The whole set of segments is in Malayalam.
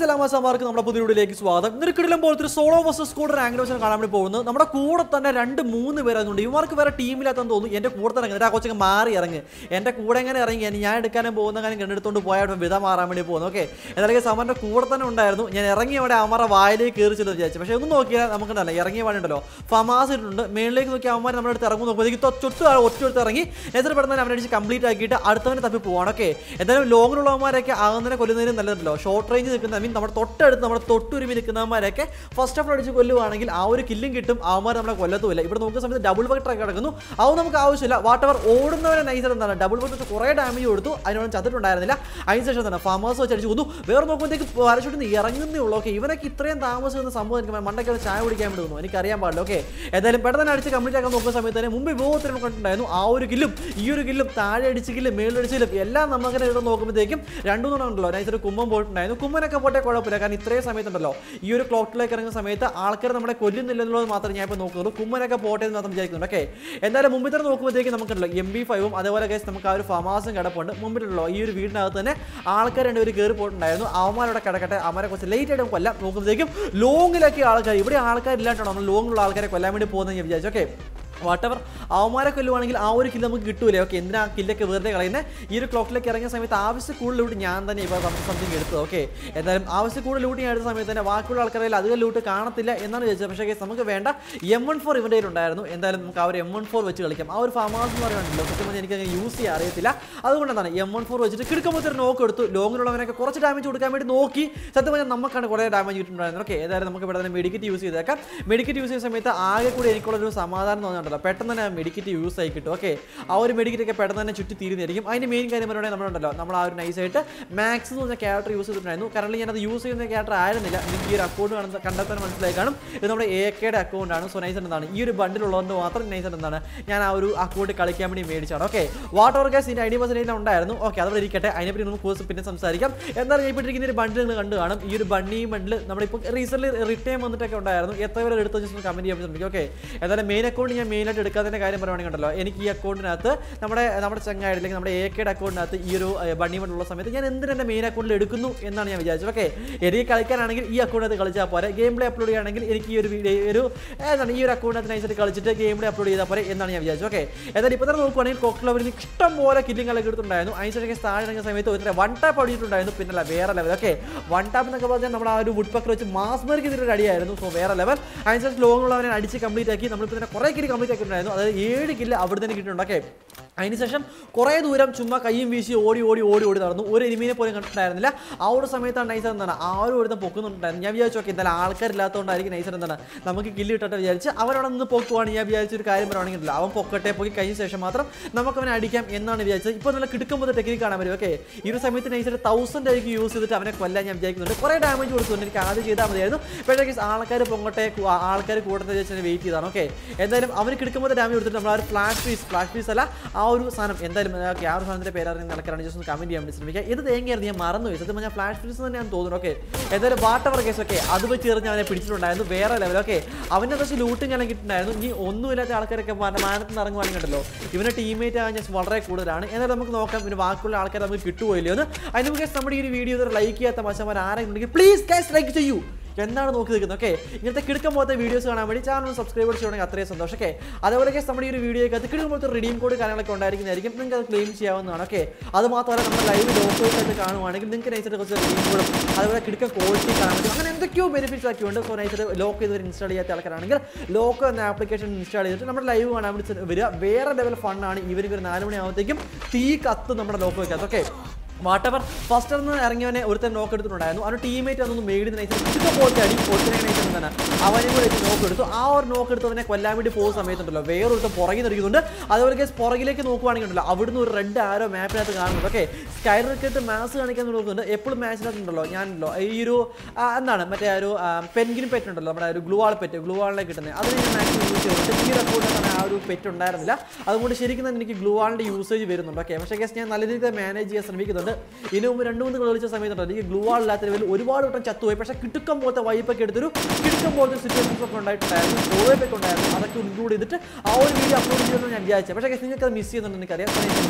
സലാമാർക്ക് നമ്മുടെ പുതിയ വീഡിയോയിലേക്ക് സ്വാഗതം ഇന്നൊരു കിടിലം പോലത്തെ ഒരു സോളോ വേഴ്സസ് സ്കൂഡർ ആംഗ്ലോസിനെ കാണാൻ വേണ്ടി പോകുന്നത് നമ്മുടെ കൂടെ തന്നെ രണ്ട് മൂന്ന് പേരാകുന്നുണ്ട് ഇവർക്ക് വേറെ ടീമില്ലാത്തെന്ന് തോന്നുന്നു എൻ്റെ കൂടെ തന്നെ ഇറങ്ങി ആ കൊച്ചങ്ങ് മാറി ഇറങ്ങി എൻ്റെ കൂടെ എങ്ങനെ ഇറങ്ങി ഇനി ഞാൻ എടുക്കാനും പോകുന്ന കാര്യം കണ്ടെടുത്തോണ്ട് പോയാൽ വിധ മാറാൻ വേണ്ടി പോകുന്നു ഓക്കെ എന്തായാലും സമറിൻ്റെ കൂടെ തന്നെ ഉണ്ടായിരുന്നു ഞാൻ ഇറങ്ങി അവിടെ അമറ വായിലേക്ക് കയറി ചെന്ന് വിചാരിച്ചു പക്ഷേ ഒന്നും നോക്കിയാൽ നമുക്കുണ്ടല്ലോ ഇറങ്ങിയ പാടുണ്ടല്ലോ ഫമാസ് ഇട്ടുണ്ട് മേളിലേക്ക് നോക്കി അവന്മാർ നമ്മുടെ അടുത്ത് ഇറങ്ങും നോക്കുമ്പോഴത്തേക്ക് ചുറ്റും ഒറ്റ എടുത്ത് ഇറങ്ങി എത്ര പെട്ടെന്ന് അവനടിച്ച് കംപ്ലീറ്റ് ആക്കിയിട്ട് അടുത്തവനെ തപ്പി പോവാണ് ഓക്കെ എന്തായാലും ലോങ്ങിലുള്ളവന്മാരൊക്കെ ആകുന്നതിനെ കൊല്ലുന്നതിനും നല്ലതല്ലോ ഷോർട്ട് റേഞ്ച് നിൽക്കുന്ന ഐ മീൻ നമ്മുടെ തൊട്ടടുത്ത് നമ്മുടെ തൊട്ടുരുമി നിൽക്കുന്നവന്മാരൊക്കെ ഫസ്റ്റ് ഓഫ് അടിച്ച് കൊല്ലുവാണെങ്കിൽ ആ ഒരു കില്ലും കിട്ടും അവന്മാർ നമ്മളെ കൊല്ലത്തുമില്ല ഇവിടെ നോക്കുന്ന സമയത്ത് ഡബിൾ ബക്കറ്റൊക്കെ കിടക്കുന്നു അത് നമുക്ക് ആവശ്യമില്ല വാട്ടവർ ഓടുന്നവരെ നൈസർ എന്താണ് ഡബിൾ ബക്കറ്റ് കുറേ ഡാമേജ് കൊടുത്തു അതിനോട് ചത്തിട്ടുണ്ടായിരുന്നില്ല അതിന് ശേഷം തന്നെ ഫാമേഴ്സ് വെച്ച് അടിച്ച് കൊന്നു വേറെ നോക്കുമ്പോഴത്തേക്ക് പാരഷൂട്ടിൽ നിന്ന് ഇറങ്ങുന്നേ ഉള്ളൂ ഓക്കെ ഇവനൊക്കെ ഇത്രയും താമസിക്കുന്ന സംഭവം എനിക്ക് മണ്ടയ്ക്ക് ചായ കുടിക്കാൻ വേണ്ടി തോന്നുന്നു എനിക്കറിയാൻ പാടില്ല ഓക്കെ ഏതായാലും പെട്ടെന്ന് തന്നെ അടിച്ച് കംപ്ലീറ്റ് ആക്കാൻ നോക്കുന്ന സമയത്ത് തന്നെ മുമ്പ് വിഭവത്തിന് കണ്ടിട്ടുണ്ടായിരുന്നു ആ ഒരു കില്ലും ഈ ഒരു കില്ലും താഴെ അടിച്ച് കില്ലും മേളിലടിച്ച് കില്ലും എല്ലാം നമുക്കിനെ ഇവിടെ നോക്കുമ്പോഴത്തേക്കും രണ്ടു മൂന്നെണ്ണം ഉണ്ടല്ലോ നൈസൊരു കുമ്മം പോയിട്ടുണ്ടായിരുന്നു കുമ്മനൊക്കെ പോട്ടെ കുഴപ്പമില്ല കാരണം ഇത്രയും സമയത്തുണ്ടല്ലോ ഈ ഒരു ക്ലോക്കിലേക്ക് ഇറങ്ങുന്ന സമയത്ത് ആൾക്കാർ നമ്മളെ കൊല്ലുന്നില്ല എന്നുള്ളത് മാത്രമേ ഞാൻ ഇപ്പോൾ നോക്കുന്നുള്ളൂ കുമ്മനൊക്കെ പോട്ടെ എന്ന് മാത്രം വിചാരിക്കുന്നുണ്ട് ഓക്കെ എന്തായാലും മുമ്പിൽ തന്നെ നോക്കുമ്പോഴത്തേക്ക് നമുക്കുണ്ടല്ലോ എം ബി ഫൈവും അതേപോലെ കേസ് നമുക്ക് ആ ഒരു ഫമാസും കിടപ്പുണ്ട് മുമ്പിലുള്ളോ ഈ ഒരു വീടിനകത്ത് തന്നെ ആൾക്കാർ രണ്ടുപേർ കയറി പോയിട്ടുണ്ടായിരുന്നു അവന്മാരോടെ കിടക്കട്ടെ അവരെ കുറച്ച് ലേറ്റ് ആയിട്ട് കൊല്ലാം നോക്കുമ്പോഴത്തേക്കും ലോങ്ങിലൊക്കെ ആൾക്കാർ ഇവിടെ ആൾക്കാരില്ലാണ്ടാണോ നമ്മൾ ലോങ്ങിലുള്ള ആൾക്കാരെ കൊല്ലാൻ വേണ്ടി പോകുന്നത് ഞാൻ വിചാരിച്ചു ഓക്കെ വാട്ടവർ അവന്മാരെ കൊല്ലുവാണെങ്കിൽ ആ ഒരു കില്ല് നമുക്ക് കിട്ടൂലേ ഓക്കെ എന്തിനാ ആ കില്ലൊക്കെ വെറുതെ കളയുന്നത് ഈ ഒരു ക്ലോക്കിലേക്ക് ഇറങ്ങിയ സമയത്ത് ആവശ്യം കൂടുതൽ ലൂട്ട് ഞാൻ തന്നെ ഇപ്പോൾ സംതിങ് എടുത്തത് ഓക്കെ എന്തായാലും ആവശ്യം കൂടുതൽ ലൂട്ട് ഞാൻ എടുത്ത സമയത്ത് തന്നെ ബാക്കിയുള്ള ആൾക്കാരിൽ അധികം ലൂട്ട് കാണത്തില്ല എന്നാണ് ചോദിച്ചത് പക്ഷേ guys, നമുക്ക് വേണ്ട എം വൺ ഫോർ ഇവൻ്റെ ഉണ്ടായിരുന്നു എന്തായാലും നമുക്ക് ആ ഒരു എം വൺ ഫോർ വെച്ച് കളിക്കാം ആ ഒരു ഫാമാസ് എന്ന് പറയുന്നുണ്ടല്ലോ സത്യം പറഞ്ഞാൽ എനിക്ക് അങ്ങനെ യൂസ് ചെയ്യാൻ അറിയത്തില്ല അതുകൊണ്ട് എന്താണ് എം വൺ ഫോർ വെച്ചിട്ട് കിടക്കുമ്പോൾ ഒരു നോക്ക് എടുത്തു ലോങ്ങിലുള്ളവനൊക്കെ കുറച്ച് ഡാമേജ് കൊടുക്കാൻ വേണ്ടി നോക്കി സത്യം പറഞ്ഞാൽ നമുക്കാണ് കുറേ ഡാമേജ് കിട്ടുന്നുണ്ടായിരുന്നു ഓക്കെ ഏതായാലും നമുക്ക് ഇവിടെ തന്നെ മെഡിക്കറ്റ് യൂസ് ചെയ്തേക്കാം മെഡിക്കറ്റ് യൂസ് ചെയ്യുന്ന സമയത്ത് ആകെ കൂടി എനിക്കുള്ളൊരു സമാധാനം തോന്നുന്നുണ്ടല്ലോ പെട്ടെന്ന് തന്നെ മെഡിക്കറ്റ് യൂസ് ആയി കിട്ടും ഓക്കെ ആ ഒരു മെഡിക്കറ്റ് ഒക്കെ പെട്ടെന്ന് തന്നെ ചുറ്റി തീരുന്നതായിരിക്കും അതിൻ്റെ മെയിൻ കാര്യം പറയുകയാണെങ്കിൽ നമ്മളുണ്ടല്ലോ നമ്മൾ ആ ഒരു നൈസായിട്ട് മാക്സ് എന്ന് പറഞ്ഞ ക്യാരക്ടർ യൂസ് ചെയ്തിട്ടുണ്ടായിരുന്നു കാരണം ഞാനത് യൂസ് ചെയ്യുന്ന ക്യാരക്ടർ ആയിരുന്നില്ല എനിക്ക് ഈ ഒരു അക്കൗണ്ട് കാണുന്ന കണ്ടെത്താൻ മനസ്സിലായി കാണും ഇത് നമ്മുടെ എ കെയുടെ അക്കൗണ്ടാണ് സോ നൈസ് എന്താണ് ഈ ഒരു ബണ്ടിലുള്ളതുകൊണ്ട് മാത്രം നൈസ് എന്താണ് ഞാൻ ആ ഒരു അക്കൗണ്ട് കളിക്കാൻ വേണ്ടി മേടിച്ചാണ് ഓക്കെ വാട്ടർ ഓർ ഗ്യാസ് ഇതിൻ്റെ ഐ ഡി പെർസെൻറ്റേജിൽ ഉണ്ടായിരുന്നു ഓക്കെ അതവിടെ ഇരിക്കട്ടെ അതിനെപ്പറ്റി നമുക്ക് കുറച്ച് പിന്നെ സംസാരിക്കാം എന്താണ് ഇപ്പോൾ ഇട്ടിരിക്കുന്ന ഒരു ബണ്ടിൽ നിങ്ങൾ കണ്ടു കാണും ഈ ഒരു ബണ്ണി ബണ്ടിൽ നമ്മളിപ്പോൾ റീസെൻ്റ് റിട്ടേൺ വന്നിട്ടൊക്കെ ഉണ്ടായിരുന്നു എത്ര പേര് എടുത്തു ജസ്റ്റ് കമൻറ്റ് ചെയ്യാൻ പറ്റുന്നുണ്ട് ഓക്കെ ഏതായാലും മെയിൻ അക്കൗണ്ട് ഞാൻ മെയിനായിട്ട് എടുക്കാത്തതിൻ്റെ കാര്യം പറയുവാണെങ്കിൽ ഉണ്ടല്ലോ എനിക്ക് ഈ അക്കൗണ്ടിനകത്ത് നമ്മുടെ നമ്മുടെ ചങ്ങായിട്ട് അല്ലെങ്കിൽ നമ്മുടെ എ കെയുടെ അക്കൗണ്ടിനകത്ത് ഈ ഒരു ഏഹ്, ബണ്ണി ബണ്ട് ഉള്ള സമയത്ത് ഞാൻ എന്തിനാ എൻ്റെ മെയിൻ അക്കൗണ്ടിൽ എടുക്കുന്നു എന്നാണ് ഞാൻ വിചാരിച്ചത് ഓക്കെ എനിക്ക് കളിക്കാനാണെങ്കിൽ ഈ അക്കൗണ്ടിനകത്ത് കളിച്ചാൽ പോരെ ഗെയിം പ്ലേ അപ്ലോഡ് ചെയ്യുകയാണെങ്കിൽ എനിക്ക് ഈ ഒരു വീഡിയോ ഒരു ഏതാണ് ഈ ഒരു അക്കൗണ്ടിനകത്ത് നൈസായിട്ട് കളിച്ചിട്ട് ഗെയിം പ്ലേ അപ്ലോഡ് ചെയ്താൽ പോരെ എന്നാണ് ഞാൻ വിചാരിച്ചത് ഓക്കെ ഏതായാലും ഇപ്പോൾ തന്നെ നോക്കുവാണെങ്കിൽ കോക്ലവരിൽ ഇഷ്ടം പോലെ കില്ലിങ്ങളൊക്കെ എടുത്തിട്ടുണ്ടായിരുന്നു അതിനുശേഷം താഴെ ഇറങ്ങിയ സമയത്ത് ഒരു വൺ ടാപ്പ് അടിയിട്ടുണ്ടായിരുന്നു പിന്നെ അല്ല വേറെ ലെവൽ ഓക്കെ വൺ ടാപ്പ് എന്നൊക്കെ പറഞ്ഞാൽ നമ്മുടെ ആ ഒരു വുഡ് പക്കർ വെച്ച് മാസ്മർക്ക് ഇതിലൊരു അടിയായിരുന്നു സോ വേറെ ലെവൽ അതിനുശേഷം ലോങ് ഉള്ളവനെ അടിച്ച് കംപ്ലീറ്റ് ആക്കി നമ്മളിപ്പോൾ തന്നെ കുറേ കില്ല് കംപ്ലീറ്റ് ആക്കിയിട്ടുണ്ടായിരുന്നു അതായത് ഏഴ് കില്ല് അവിടെ തന്നെ കിട്ടിയിട്ടുണ്ട് ഓക്കെ അതിനുശേഷം കുറേ ദൂരം ചുമ്മാ കയ്യും വീശി ഓടി ഓടി ഓടി ഓടി നടന്നു ഒരു എനിമീനെ പോലും കണ്ടിട്ടുണ്ടായിരുന്നില്ല ആ ഒരു സമയത്താണ് നൈസർ എന്താണ് ആ ഒരു ഒരുത്തം പൊക്കുന്നുണ്ടായിരുന്നു ഞാൻ വിചാരിച്ചു ഓക്കെ എന്തായാലും ആൾക്കാരില്ലാത്തതുകൊണ്ടായിരിക്കും നൈസർ എന്താണ് നമുക്ക് കില്ല് കിട്ടട്ടെ വിചാരിച്ച് അവരവിടെ നിന്ന് പൊക്കുവാണ് ഞാൻ വിചാരിച്ച ഒരു കാര്യം പറയുകയാണെങ്കിൽ അവൻ പൊക്കട്ടെ പോയി കഴിഞ്ഞ ശേഷം മാത്രം നമുക്ക് അവനെ അടിക്കാം എന്നാണ് വിചാരിച്ചത് ഇപ്പോൾ നല്ല കിടക്കുമ്പോൾ ടെക്നിക്ക് കാണാൻ പറ്റും ഓക്കെ ഈ ഒരു സമയത്ത് നൈസർ തൗസൻഡ് ആയിരിക്കും യൂസ് ചെയ്തിട്ട് അവനെ കൊല്ലാൻ ഞാൻ വിചാരിക്കുന്നുണ്ട് കുറേ ഡാമേജ് കൊടുക്കുന്നുണ്ട് എനിക്ക് ആദ്യം ചെയ്താൽ മതിയായിരുന്നു പക്ഷേ ആൾക്കാർ പൊങ്ങട്ടെ ആൾക്കാർ കൂടത്തെ വെച്ച് വെയിറ്റ് ചെയ്താണ് ഓക്കെ എന്തായാലും അവന് കിടക്കുമ്പോൾ ഡാമേജ് കൊടുത്തിട്ട് നമ്മൾ ആ ഒരു ഫ്ലാഷ് പീസ് ഫ്ലാഷ് പീസ് അല്ല ആ ഒരു സാധനം എന്തായാലും ഓക്കെ ആ ഒരു സാധനത്തിൻ്റെ പേരറിയാൻ നടക്കാനാണ് ജസ്റ്റ് ഒന്ന് കമൻറ്റ് ചെയ്യാൻ വേണ്ടി ശ്രമിക്കുക ഇത് തേങ്ങയായിരുന്നു ഞാൻ മറന്നുപോയി സത്യം പറഞ്ഞാൽ ഫ്ലാഷ് പീസ് തന്നെയാണ് തോന്നുന്നു ഓക്കെ എന്തായാലും വാട്ടവർ കേസ് ഒക്കെ അത് വെച്ച് എറിഞ്ഞ് അവനെ പിടിച്ചിട്ടുണ്ടായിരുന്നു വേറെ ലെവൽ ഓക്കെ അവൻ്റെ കുറച്ച് ലൂട്ടും ഞാൻ കിട്ടുന്നുണ്ടായിരുന്നു ഇനി ഒന്നുമില്ലാത്ത ആൾക്കാരൊക്കെ മാന- മാനത്ത് നിന്ന് ഇറങ്ങുവാണെങ്കിൽ ഉണ്ടല്ലോ ഇവൻ്റെ ടീമേറ്റ് ആകാൻ ചാൻസ് വളരെ കൂടുതലാണ് എന്നാലും നമുക്ക് നോക്കാം പിന്നെ ബാക്കിയുള്ള ആൾക്കാർ നമുക്ക് കിട്ടുപോയില്ലോ എന്ന് അതിന് മുമ്പ് guys നമ്മുടെ ഈ ഒരു വീഡിയോ ലൈക്ക് ചെയ്യാത്ത മച്ചന്മാർ ആരെങ്കിലും ഉണ്ടെങ്കിൽ പ്ലീസ് ഗൈസ് ലൈക്ക് ചെയ്യൂ എന്താണ് നോക്കി നിൽക്കുന്നത് ഓക്കെ ഇങ്ങനത്തെ കിടക്കം പോലത്തെ വീഡിയോസ് കാണാൻ വേണ്ടി ചാനൽ സബ്സ്ക്രൈബ് ചെയ്യണമെങ്കിൽ അത്രയും സന്തോഷം ഓക്കെ അതേപോലെ guys നമ്മുടെ ഈ ഒരു വീഡിയോയ്ക്ക് അത് കിടക്കുമ്പോഴത്തെ റിഡീം കോഡ് കാര്യങ്ങളൊക്കെ ഉണ്ടായിരിക്കുന്നതായിരിക്കും നിങ്ങൾക്ക് അത് ക്ലെയിം ചെയ്യാവുന്നതാണ് ഓക്കെ അത് മാത്രമല്ല നമ്മൾ ലൈവ് ലോക്കൽസ് ആയിട്ട് കാണുവാണെങ്കിൽ നിങ്ങൾക്ക് നൈസായിട്ട് കുറച്ച് റിഡീം കോഡും അതുപോലെ കിടക്കം ക്വാളിറ്റി കാണാൻ പറ്റും അങ്ങനെ എന്തൊക്കെയോ ബെനിഫിറ്റ്സ് ഒക്കെ ഉണ്ട് സോ നൈസായിട്ട് ലോക്ക് ചെയ്ത് ഇൻസ്റ്റാൾ ചെയ്യാത്ത ആൾക്കാരാണെങ്കിൽ ലോക്ക് എന്ന ആപ്ലിക്കേഷൻ ഇൻസ്റ്റാൾ ചെയ്തിട്ട് നമ്മുടെ ലൈവ് കാണാൻ വേണ്ടി വരിക വേറെ ലെവൽ ഫണ്ണാണ് ഇവർക്ക് ഒരു നാല് മണി ആകുമ്പോഴത്തേക്കും തീ കത്ത് നമ്മുടെ ലോക്ക് വെക്കാത്ത ഓക്കെ വാട്ടവർ ഫസ്റ്റ് നിന്ന് ഇറങ്ങിയവനെ ഒരുത്തൻ നോക്ക് എടുത്തിട്ടുണ്ടായിരുന്നു അവരുടെ ടീമേറ്റ് അതൊന്നും മേടി നയിച്ചിട്ട് പോലത്തെ അടി ഒരുത്തനെ നയിച്ചിട്ട് തന്നെ അവനും കൂടെ നോക്ക് എടുത്തു ആ ഒരു നോക്ക് എടുത്തവനെ കൊല്ലാൻ വേണ്ടി പോകുന്ന സമയത്തുണ്ടല്ലോ വേറൊരുത്തൻ പുറകിൽ നിൽക്കുന്നുണ്ട് അതുപോലെ കേസ് പുറകിലേക്ക് നോക്കുവാണെങ്കിൽ ഉണ്ടല്ലോ അവിടുന്ന് ഒരു റെഡ് ആരോ മാപ്പിനകത്ത് കാണുന്നുണ്ട് ഓക്കെ സ്കൈ റോക്കറ്റ് മാസ് കാണിക്കാൻ നോക്കുന്നുണ്ട് എപ്പോഴും മാച്ചിനകത്തുണ്ടല്ലോ ഞാനുണ്ടല്ലോ ഈ ഒരു ആ, എന്താണ് മറ്റേ ആ ഒരു പെൻഗിൻ പെറ്റ് ഉണ്ടല്ലോ നമ്മുടെ ഒരു ഗ്ലൂ ആൾ പെറ്റ് ഗ്ലൂ ആളിനെ കിട്ടുന്നത് അതിന് ഞാൻ മാക്സിമം യൂസ് ചെയ്യുന്നുണ്ട് ഈ റെക്കോർഡിൽ തന്നെ ആ ഒരു പെറ്റ് ഉണ്ടായിരുന്നില്ല അതുകൊണ്ട് ശരിക്കും തന്നെ എനിക്ക് ഗ്ലൂ ആളിൻ്റെ യൂസേജ് വരുന്നുണ്ട് ഓക്കെ പക്ഷേ കേസ് ഞാൻ നല്ല രീതിയിൽ മാനേജ് ചെയ്യാൻ ശ്രമിക്കുന്നുണ്ട് ഇതിനു മുമ്പ് രണ്ട് മൂന്ന് കളിച്ച സമയത്തുണ്ടല്ലോ ഈ ഗ്ലൂ ആൾ ഇല്ലാത്ത ലെവലിൽ ഒരുപാട് വട്ടം ചത്തുപോയി പക്ഷേ കിട്ടുക്കം പോലത്തെ വൈപ്പൊക്കെ എടുത്തൊരു കിടുക്കം പോലത്തെ സിറ്റുവേഷൻസ് ഒക്കെ ഉണ്ടായിട്ടുണ്ടായിരുന്നു ഫോളോയൊക്കെ ഉണ്ടായിരുന്നു അതൊക്കെ ഇൻക്ലൂഡ് ചെയ്തിട്ട് ആ ഒരു വീഡിയോ അപ്ലോഡ് ചെയ്യുമെന്ന് ഞാൻ വിചാരിച്ചത് പക്ഷേ guys, നിങ്ങൾക്ക് അത് മിസ് ചെയ്യുന്നുണ്ട് എനിക്കറിയാം കാരണം എന്താണ്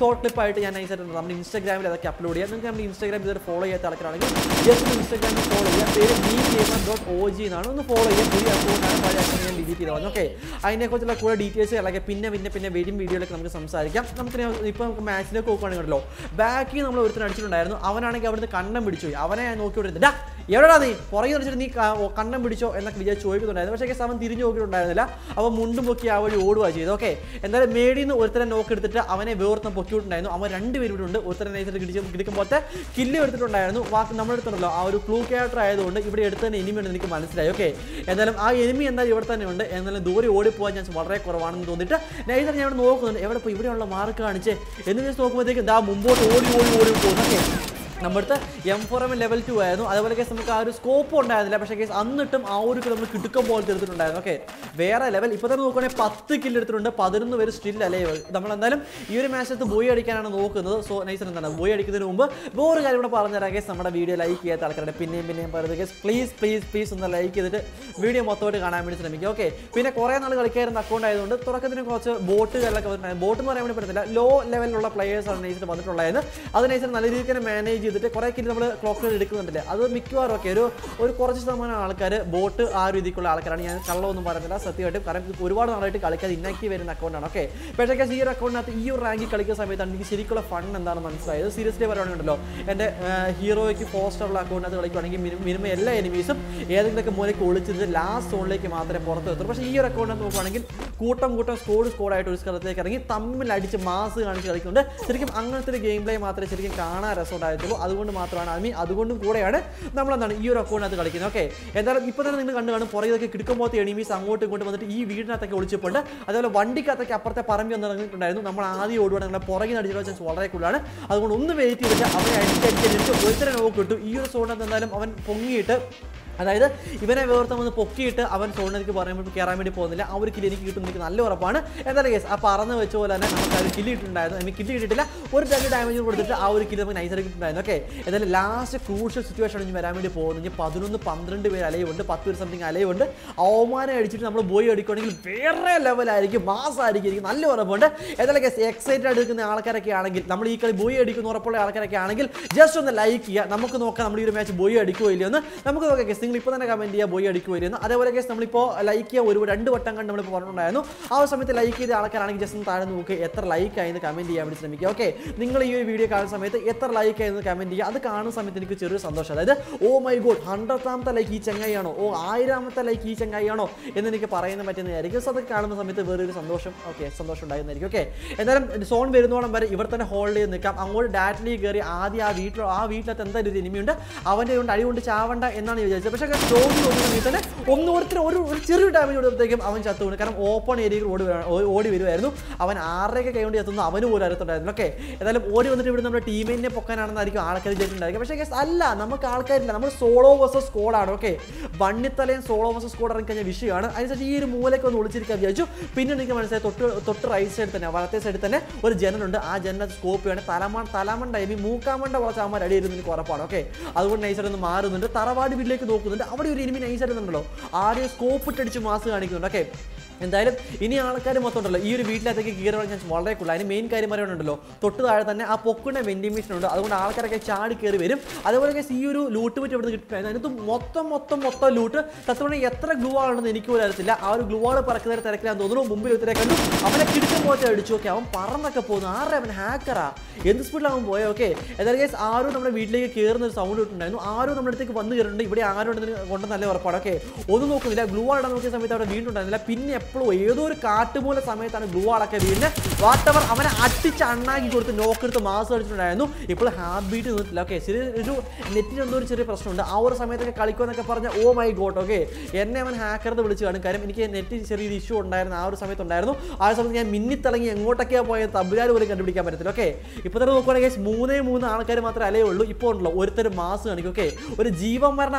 ഷോർട്ട് ക്ലിപ്പ് ആയിട്ട് ഞാൻ നൈസായിട്ട് നമ്മുടെ ഇൻസ്റ്റാഗ്രാമിൽ അതൊക്കെ അപ്ലോഡ് ചെയ്യാം നിങ്ങൾക്ക് നമ്മുടെ ഇൻസ്റ്റാഗ്രാം ഇതൊരു ഫോളോ ചെയ്യാത്ത ആൾക്കാരാണെങ്കിൽ ജസ്റ്റ് ഇൻസ്റ്റാഗ്രാമിൽ ഫോളോ ചെയ്യാം പേര് me gamer dot O G എന്നാണ് ഒന്ന് ഫോളോ ചെയ്യാം പുതിയ അക്കൗണ്ടാണ് പഴയ അക്കൗണ്ട് ഞാൻ ഡിലീറ്റ് ചെയ്തത് ഓക്കെ അതിനെക്കുറിച്ചുള്ള കൂടെ ഡീറ്റെയിൽസ് അല്ലെങ്കിൽ പിന്നെ പിന്നെ പിന്നെ വരും വീഡിയോയിലൊക്കെ നമുക്ക് സംസാരിക്കാം നമുക്ക് ഇപ്പോൾ നമുക്ക് മാച്ചിലേക്ക് നോക്കുകയാണെങ്കിലോ ബാക്കിൽ നമ്മൾ ഒരുത്തരം അടിച്ചിട്ടുണ്ടായിരുന്നു അവനാണെങ്കിൽ അവിടുന്ന് കണ്ണം പിടിച്ചു പോയി അവനെ ഞാൻ നോക്കിക്കൊണ്ടിരുന്നത് ഡാ എവിടെടാ നീ പുറകെ വെച്ചിട്ട് നീ ക- ഓ, കണ്ണം പിടിച്ചോ എന്നൊക്കെ വിചാരിച്ച് ചോദിക്കുന്നുണ്ടായിരുന്നു പക്ഷേ അവൻ തിരിഞ്ഞു നോക്കിയിട്ടുണ്ടായിരുന്നില്ല അവൻ മുണ്ടും പൊക്കി ആ വഴി ഓടുക ചെയ്തു ഓക്കെ എന്തായാലും മേടിയിൽ നിന്ന് ഒരുത്തരം നോക്കെടുത്തിട്ട് അവനെ വേർത്തം പൊക്കിയിട്ടുണ്ടായിരുന്നു അവൻ രണ്ടുപേരും ഇവിടെ ഉണ്ട് ഒരുത്തരം നൈസായിട്ട് കിടിച്ച് കിടക്കുമ്പോഴത്തെ കില്ല് എടുത്തിട്ടുണ്ടായിരുന്നു വാക്ക് നമ്മുടെ അടുത്തുണ്ടല്ലോ ആ ഒരു ക്ലൂ ക്യാരക്ടർ ആയതുകൊണ്ട് ഇവിടെ എടുത്ത് തന്നെ എനിമി ഉണ്ടെന്ന് എനിക്ക് മനസ്സിലായി ഓക്കെ എന്തായാലും ആ എനിമി എന്തായാലും ഇവിടെ തന്നെ ഉണ്ട് എന്നാലും ദൂരെ ഓടിപ്പോകാൻ ചാൻസ് വളരെ കുറവാണെന്ന് തോന്നിയിട്ട് നൈസർ ഞാൻ ഇവിടെ നോക്കുന്നുണ്ട് എവിടെ പോയി ഇവിടെയുള്ള മാർക്ക് കാണിച്ചേ എന്ന് വെച്ച് നോക്കുമ്പോഴത്തേക്കും ദാ മുമ്പോട്ട് ഓടി ഓടി ഓടി പോകുന്നു ഓക്കെ നമ്മുടെ M four M level two ആയിരുന്നു അതുപോലെ കേസ് നമുക്ക് ആ ഒരു സ്കോപ്പ് ഉണ്ടായിരുന്നില്ല പക്ഷേ കേസ് അന്നിട്ടും ആ ഒരു കിll നമ്മൾ കിടുക്കം പോലെ എടുത്തിട്ടുണ്ടായിരുന്നു ഓക്കെ വേറെ ലെവൽ ഇപ്പോൾ തന്നെ നോക്കുകയാണെങ്കിൽ പത്ത് കില്ല് എടുത്തിട്ടുണ്ട് പതിനൊന്ന് പേര് സ്റ്റിൽ അല്ലേ നമ്മൾ എന്തായാലും ഈ ഒരു മാച്ചത്ത് ബോയ് അടിക്കാനാണ് നോക്കുന്നത് സോ നൈസർ എന്താണ് ബോയ് അടിക്കുന്നതിന് മുമ്പ് വേറെ കാര്യം കൂടെ പറഞ്ഞുതരാം കേസ് നമ്മുടെ വീഡിയോ ലൈക്ക് ചെയ്യാത്ത ആൾക്കാരുടെ പിന്നെയും പിന്നെയും പറയുന്നത് കേസ് പ്ലീസ് പ്ലീസ് പ്ലീസ് ഒന്ന് ലൈക്ക് ചെയ്തിട്ട് വീഡിയോ മൊത്തമായിട്ട് കാണാൻ വേണ്ടി ശ്രമിക്കുക ഓക്കെ പിന്നെ കുറേ നാൾ കളിക്കായിരുന്ന അക്കൗണ്ട് ആയതുകൊണ്ട് തുടക്കത്തിന് കുറച്ച് ബോട്ടുകളൊക്കെ വന്നിട്ടുണ്ടായിരുന്നു ബോട്ട് എന്ന് പറയാൻ വേണ്ടി പറ്റത്തില്ല ലോ ലെവലിലുള്ള പ്ലേയേഴ്സാണ് നൈസിട്ട് വന്നിട്ടുള്ളത് അത് നൈസിന് നല്ല രീതിക്ക് തന്നെ മാനേജ് ചെയ്തിട്ട് കുറേ കില്ല് നമ്മൾ ക്ലോക്കിൽ എടുക്കുന്നുണ്ടല്ലേ അത് മിക്കവാറും ഒക്കെ ഒരു ഒരു കുറച്ച് ശതമാനം ആൾക്കാർ ബോട്ട് ആ രീതിക്കുള്ള ആൾക്കാരാണ് ഞാൻ കള്ളമൊന്നും പറയുന്നില്ല സത്യമായിട്ടും കാരണം ഇത് ഒരുപാട് നാളായിട്ട് കളിക്കാതെ ഇന്നാക്റ്റീവ് വരുന്ന അക്കൗണ്ടാണ് ഓക്കെ പക്ഷേ ഈ ഒരു അക്കൗണ്ടിനകത്ത് ഈ ഒരു റാങ്കിൽ കളിക്കുന്ന സമയത്താണ് എനിക്ക് ശരിക്കുള്ള ഫൺ എന്താണെന്ന് മനസ്സിലായത് സീരിയസ്ലി പറയുകയാണല്ലോ എൻ്റെ ഹീറോയ്ക്ക് പോസ്റ്ററുള്ള അക്കൗണ്ടിനകത്ത് കളിക്കുകയാണെങ്കിൽ മിനിമം എല്ലാ എനിമീസും ഏതെങ്കിലുമൊക്കെ മൂലയ്ക്ക് ഒളിച്ചത് ലാസ്റ്റ് സോണിലേക്ക് മാത്രമേ പുറത്ത് എത്തുള്ളൂ പക്ഷേ ഈ ഒരു അക്കൗണ്ടിനകത്ത് നോക്കുകയാണെങ്കിൽ കൂട്ടം കൂട്ടം സ്കോഡ് സ്കോഡായിട്ട് ഒരു സ്ഥലത്തേക്ക് ഇറങ്ങി തമ്മിൽ അടിച്ച് മാസ് കാണിച്ച് കളിക്കുന്നുണ്ട് ശരിക്കും അങ്ങനത്തെ ഒരു ഗെയിം പ്ലേ മാത്രമേ ശരിക്കും കാണാൻ രസമുണ്ടായിട്ടുള്ളൂ അതുകൊണ്ട് മാത്രമാണ് ഐ മീൻ അതുകൊണ്ടും കൂടെയാണ് നമ്മൾ എന്താണ് ഈ ഒരു അക്കൗണ്ടിനകത്ത് കളിക്കുന്നത് ഓക്കെ എന്തായാലും ഇപ്പോൾ തന്നെ നിങ്ങൾ കണ്ടു കാണും പുറകിലൊക്കെ കിടക്കുമ്പോഴത്തെ എനിമീസ് അങ്ങോട്ടും ഇങ്ങോട്ടും വന്നിട്ട് ഈ വീടിനകത്തൊക്കെ ഒളിച്ചിട്ടുണ്ട് അതുപോലെ വണ്ടിക്കകത്തൊക്കെ അപ്പുറത്തെ പറമ്പി വന്ന് ഇറങ്ങിയിട്ടുണ്ടായിരുന്നു നമ്മൾ ആദ്യം ഓടുവാണ് നമ്മളെ പുറകിൽ അടിച്ചുള്ള ചാൻസ് വളരെ കൂടുതലാണ് അതുകൊണ്ട് ഒന്ന് വെയിറ്റ് ചെയ്തിട്ട് അവനെ അടിച്ചടിച്ചടിച്ച് ഒരുത്തരെ നോക്കി കിട്ടും ഈ ഒരു സോണിനകത്ത് എന്തായാലും അവൻ പൊങ്ങിയിട്ട് അതായത് ഇവനെ വേർത്തം വന്ന് പൊക്കിയിട്ട് അവൻ സോണിലേക്ക് പറയുമ്പോൾ കയറാൻ വേണ്ടി പോകുന്നില്ല ആ ഒരു കില്ല് എനിക്ക് കിട്ടും എനിക്ക് നല്ല ഉറപ്പാണ് എന്തായാലും കേസ് ആ പറന്ന് വെച്ച പോലെ തന്നെ നമുക്ക് ആ ഒരു കില്ല് ഇട്ടിട്ടുണ്ടായിരുന്നു എനിക്ക് കില്ല് കിട്ടിയിട്ടില്ല ഒരു രണ്ട് ഡാമേജ് കൊടുത്തിട്ട് ആ ഒരു കില്ല് നമുക്ക് നൈസായിട്ട് കിട്ടുന്നുണ്ടായിരുന്നു ഓക്കെ എന്തായാലും ലാസ്റ്റ് ക്രൂഷ്യൽ സിറ്റുവേഷൻ ഇനി വരാൻ വേണ്ടി പോകുന്നു ഇനി പതിനൊന്ന് പന്ത്രണ്ട് പേര് അലയുണ്ട് പത്ത് പേര് സംതിങ് അലയുണ്ട് അവമാനം അടിച്ചിട്ട് നമ്മൾ ബോയ് അടിക്കുകയാണെങ്കിൽ വേറെ ലെവലായിരിക്കും മാസമായിരിക്കും എനിക്ക് നല്ല ഉറപ്പുണ്ട് എന്തായാലും കേസ് എക്സൈറ്റഡ് എടുക്കുന്ന ആൾക്കാരൊക്കെ ആണെങ്കിൽ നമ്മൾ ഈ കളി ബോയ് അടിക്കുന്ന ഉറപ്പുള്ള ആൾക്കാരൊക്കെ ആണെങ്കിൽ ജസ്റ്റ് ഒന്ന് ലൈക്ക് ചെയ്യുക നമുക്ക് നോക്കാം നമ്മൾ ഈ ഒരു മാച്ച് ബോയ് അടിക്കുമോ ഇല്ലയോ എന്ന് നമുക്ക് നോക്കാം കേസ് നിങ്ങൾ ഇപ്പോൾ തന്നെ കമൻറ്റ് ചെയ്യുക ബോയ് അടിക്കുമോ ഇല്ലയോ എന്ന് അതേപോലെ കേസ് നമ്മളിപ്പോൾ ലൈക്ക് ചെയ്യുക ഒരു രണ്ട് വട്ടം കണ്ട് നമ്മളിപ്പോൾ പറഞ്ഞിട്ടുണ്ടായിരുന്നു ആ ഒരു സമയത്ത് ലൈക്ക് ചെയ്ത ആൾക്കാരാണെങ്കിൽ ജസ്റ്റ് ഒന്ന് താഴെ നോക്ക് എത്ര ലൈക്ക് ആയെന്ന് കമൻറ്റ് ചെയ്യാൻ വേണ്ടി ശ്രമിക്കുക ഓക്കെ നിങ്ങൾ ഈ ഒരു വീഡിയോ കാണുന്ന സമയത്ത് എത്ര ലൈക്ക് ആയെന്ന് കമൻറ്റ് ചെയ്യുക അത് കാണുന്ന സമയത്ത് എനിക്ക് ചെറിയൊരു സന്തോഷം അതായത് ഓ മൈ ഗോഡ് ഹൺഡ്രഡാമത്തെ ലൈക്ക് ഈ ചങ്ങായിയാണോ ഓ ആയിരാമത്തെ ലൈക്ക് ഈ ചങ്ങായിയാണോ എന്ന് എനിക്ക് പറയാൻ പറ്റുന്നതായിരിക്കും സോ അത് കാണുന്ന സമയത്ത് വേറൊരു സന്തോഷം ഓക്കെ സന്തോഷം ഉണ്ടായിരുന്നായിരിക്കും ഓക്കെ എന്തായാലും സോൺ വരുന്നോളം വരെ ഇവിടെ തന്നെ ഹോൾഡ് ചെയ്ത് നിൽക്കാം അങ്ങോട്ട് ഡാറ്റിലേക്ക് കയറി ആദ്യം ആ വീട്ടിലോ ആ വീട്ടിലത്തെ എന്തായാലും ഒരു ഇനിമിയുണ്ട് അവൻ്റെ കൊണ്ട് അടി കൊണ്ട് ചാവണ്ട എന്നാണ് ഞാൻ വിചാരിച്ചത് പക്ഷേ സ്റ്റോൺ നോക്കുന്ന സമയത്ത് തന്നെ ഒന്ന് ഒരുത്തരം ഒരു ഒരു ചെറിയ ഡാമേജ് കൊടുത്തേക്കും അവൻ ചത്തു വീണു കാരണം ഓപ്പൺ ഏരിയയിൽ ഓടി വരാ- ഓ- ഓടി വരുമായിരുന്നു അവൻ ആറരയൊക്കെ കൈ കൊണ്ട് എത്തുന്നു അവന് പോലും അറിയത്തുണ്ടായിരുന്നു ഓക്കെ ഏതായാലും ഓടി വന്നിട്ട് ഇവിടെ നമ്മുടെ ടീമിനെ പൊക്കാനാണെന്നായിരിക്കും ആൾക്കാർ വിചാരിച്ചിട്ടുണ്ടായിരിക്കും പക്ഷേ guys, അല്ല നമുക്ക് ആൾക്കാരില്ല നമ്മൾ സോളോ വേഴ്സസ് സ്കോഡാണ് ഓക്കെ വണ്ണിത്തലയും സോളോ വേഴ്സസ് സ്കോഡ് ഇറങ്ങിക്കഴിഞ്ഞ വിഷയമാണ് അതിനനുസരിച്ച് ഈ ഒരു മൂലയ്ക്ക് ഒന്ന് ഒളിച്ചിരിക്കാൻ വിചാരിച്ചു പിന്നെ എനിക്ക് മനസ്സിലായി തൊട്ട് തൊട്ട് റൈറ്റ് സൈഡിൽ തന്നെ വലത്തെ സൈഡിൽ തന്നെ ഒരു ജനലുണ്ട് ആ ജനൽ സ്കോപ്പ് ആണ് തലമൺ തലമണ്ട ഐ മീൻ മൂക്കാമണ്ട കുറച്ച് അമ്മ അടി ഇരുന്ന് എനിക്ക് ഉറപ്പാണ് ഓക്കെ അതുകൊണ്ട് നൈസായിട്ട് ഒന്ന് മാറുന്നുണ്ട് തറവാട് വീട്ടിലേക്ക് നോക്കുന്നുണ്ട് അവിടെ ഒരു എനിമി നൈസായിട്ട് ഉണ്ടല്ലോ ആരെയും സ്കോപ്പ് ഇട്ടടിച്ച് മാസ് കാണിക്കുന്നുണ്ട് ഓക്കെ എന്തായാലും ഇനി ആൾക്കാർ മൊത്തം ഉണ്ടല്ലോ ഈ ഒരു വീട്ടിലത്തേക്ക് കയറി വരാൻ ചാൻസ് വളരെ കൂടുതൽ അതിന് മെയിൻ കാര്യം പറയുന്നുണ്ടല്ലോ തൊട്ട് താഴെ തന്നെ ആ പൊക്കുന്ന വെന്റിമേഷൻ ഉണ്ട് അതുകൊണ്ട് ആൾക്കാരൊക്കെ ചാടി കയറി വരും അതുപോലെ guys ഈ ഒരു ലൂട്ട് പറ്റി ഇവിടെ കിട്ടുന്നത് അതിനകത്ത് മൊത്തം മൊത്തം മൊത്തം ലൂട്ട് സത്യം എത്ര ഗ്ലൂ ആണെന്ന് എനിക്ക് പോലും അറിയത്തില്ല ആ ഒരു ഗ്ലൂ ആൾ പറക്കുന്ന തിരക്കിലാന്ന് തോന്നുന്നു മുമ്പിൽ ഒത്തിരി കണ്ടു അവനെ കിടക്കും പോലത്തെ അടിച്ചു ഓക്കെ അവൻ പറന്നൊക്കെ പോകുന്നു ആരുടെ അവൻ ഹാക്കറാ എന്ത് സ്പീഡിലാണ് അവൻ പോയത് ഓക്കെ എന്തായാലും ഗൈസ് ആരും നമ്മുടെ വീട്ടിലേക്ക് കയറുന്ന ഒരു സൗണ്ട് ഇട്ടുണ്ടായിരുന്നു ആരും നമ്മുടെ അടുത്തേക്ക് വന്ന് കയറുന്നുണ്ട് ഇവിടെ ആരും ഉണ്ടെന്ന് കൊണ്ട് നല്ല ഉറപ്പാണ് ഓക്കെ ഒന്നും നോക്കുന്നില്ല ഗ്ലൂ ആൾ നോക്കിയ സമയത്ത് അവിടെ വീണ്ടും ഉണ്ടായിരുന്നില്ല പിന്നെ എപ്പോഴും ഏതോ ഒരു കാട്ടുമൂല സമയത്താണ് ഗ്ലൂ ആളൊക്കെ വീടിന് വാട്ടവർ അവനെ അടിച്ച് അണ്ണാക്കി കൊടുത്ത് നോക്കെടുത്ത് മാസ് അടിച്ചിട്ടുണ്ടായിരുന്നു ഇപ്പോൾ ഹാർട്ട് ബീറ്റ് നിന്നിട്ടില്ല ഓക്കെ ചെറിയ ഒരു നെറ്റിന് എന്തോ ഒരു ചെറിയ പ്രശ്നമുണ്ട് ആ ഒരു സമയത്തൊക്കെ കളിക്കുമെന്നൊക്കെ പറഞ്ഞ ഓ മൈ ഗോഡ് ഓക്കെ എന്നെ അവൻ ഹാക്കറെന്ന് വിളിച്ച് കാണും കാര്യം എനിക്ക് നെറ്റ് ചെറിയൊരു ഇഷ്യൂ ഉണ്ടായിരുന്നു ആ ഒരു സമയത്ത് ഉണ്ടായിരുന്നു ആ ഒരു സമയത്ത് ഞാൻ മിന്നിത്തിളങ്ങി എങ്ങോട്ടൊക്കെയാണ് പോയത് തമ്പുരാർ പോലും കണ്ടുപിടിക്കാൻ പറ്റത്തില്ല ഓക്കെ ഇപ്പോൾ തന്നെ നോക്കുവാണെങ്കിൽ മൂന്നേ മൂന്ന് ആൾക്കാർ മാത്രമേ അലേ ഉള്ളൂ ഇപ്പോൾ ഉണ്ടല്ലോ ഒരുത്തർ മാസ് കാണിക്കും ഓക്കെ ഒരു ജീവൻ മരണ മാസ്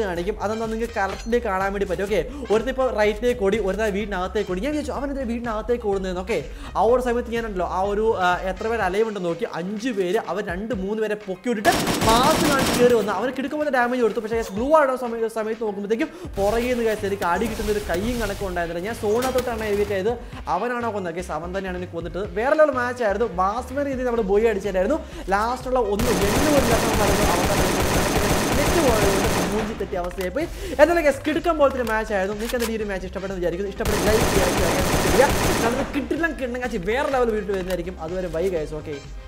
കാണിക്കും അതെന്താ നിങ്ങൾക്ക് കറക്റ്റ് കാണാൻ വേണ്ടി പറ്റും ഓക്കെ ഒരുത്തിപ്പോൾ റൈറ്റിലേക്ക് ഓടി ഒരുത്ത വീടിനകത്തേക്ക് ഓടി ഞാൻ ചോദിച്ചു അവൻ എന്താ വീടിനകത്തേക്ക് ഓടുന്നതെന്ന് ഓക്കെ ആ ഒരു സമയത്ത് ഞാനുണ്ടല്ലോ ആ ഒരു ആ, എത്ര പേര് അലയുണ്ടെന്ന് നോക്കി അഞ്ച് പേര് അവർ രണ്ട് മൂന്ന് പേരെ പൊക്കി വിട്ടിട്ട് മാസ് കാണിച്ച് കയറി വന്നു അവന് കിടക്കുമ്പോൾ ഡാമേജ് കൊടുത്തു പക്ഷേ ബ്ലൂ ആടുന്ന സമയത്ത് സമയത്ത് നോക്കുമ്പോഴത്തേക്കും പുറകെ നിന്ന് കഴിച്ച് എനിക്ക് അടി കിട്ടുന്ന ഒരു കൈയും കണക്കും ഉണ്ടായിരുന്നില്ല ഞാൻ സോണത്തോട്ടാണ് എഴുതിയിട്ട് ചെയ്ത് അവനാണോ കൊന്നത് കേസ് അവൻ തന്നെയാണ് എനിക്ക് കൊന്നിട്ട് വേറെ ലെവൽ മാച്ച് ആയിരുന്നു ബാസ്മൻ രീതിയിൽ നമ്മൾ ബോയി അടിച്ചിട്ടായിരുന്നു ലാസ്റ്റുള്ള ഒന്ന് രണ്ട് ഒരു ലക്ഷം പറഞ്ഞു അവൻ തന്നെ നെറ്റ് പോയതുകൊണ്ട് മൂഞ്ചി തെറ്റിയ അവസ്ഥയായി പോയി എന്നാലും ഗസ് കിടക്കാൻ പോലത്തെ ഒരു മാച്ച് ആയിരുന്നു നിങ്ങൾക്ക് എന്തായാലും ഈ ഒരു മാച്ച് ഇഷ്ടപ്പെട്ടെന്ന് വിചാരിക്കുന്നു ഇഷ്ടപ്പെട്ട ലൈക്ക് ചെയ്യുക നമുക്ക് കിട്ടില്ല കിണ്ണം കിണ്ണങ്ങാച്ചി വേറെ ലെവൽ വീട്ടിൽ വരുന്നതായിരിക്കും അതുവരെ ബൈ ഗൈസ് ഓക്കെ